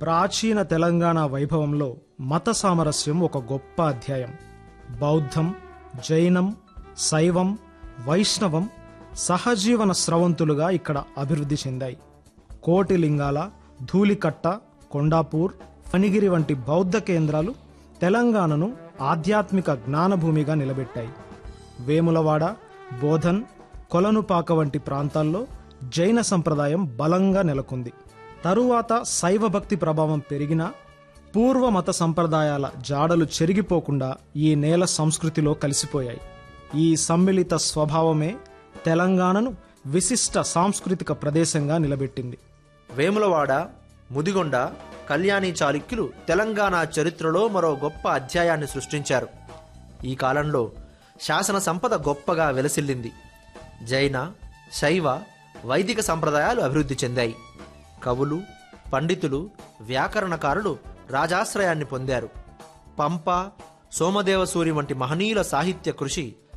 ప్రాచీన తెలంగాణ వైభవంలో మత సామరస్యం ఒక గొప్ప అధ్యాయం బౌద్ధం జైనం శైవం వైష్ణవం సహజీవన స్రవంతులుగా ఇక్కడ అభివృద్ధి చెందాయి కోటి లింగాల ధూళికట్ట కొండాపూర్ ఫణిగిరి వంటి బౌద్ధ కేంద్రాలు తెలంగాణను ఆధ్యాత్మిక జ్ఞానభూమిగా నిలబెట్టాయి వేములవాడ బోధన్ కొలనుపాక వంటి ప్రాంతాల్లో జైన సంప్రదాయం బలంగా నెలకొంది తరువాత శైవ భక్తి ప్రభావం పెరిగినా పూర్వ మత సంప్రదాయాల జాడలు చెరిగిపోకుండా ఈ నేల సంస్కృతిలో కలిసిపోయాయి ఈ సమ్మిళిత స్వభావమే తెలంగాణను విశిష్ట సాంస్కృతిక ప్రదేశంగా నిలబెట్టింది వేములవాడ ముదిగొండ కళ్యాణి చాళుక్యులు తెలంగాణ చరిత్రలో మరో గొప్ప అధ్యాయాన్ని సృష్టించారు ఈ కాలంలో శాసన సంపద గొప్పగా వెలసిల్లింది జైన శైవ వైదిక సంప్రదాయాలు అభివృద్ధి చెందాయి కవులు పండితులు వ్యాకరణకారులు రాజాశ్రయాన్ని పొందారు పంప సోమదేవసూరి వంటి మహనీయుల సాహిత్య కృషి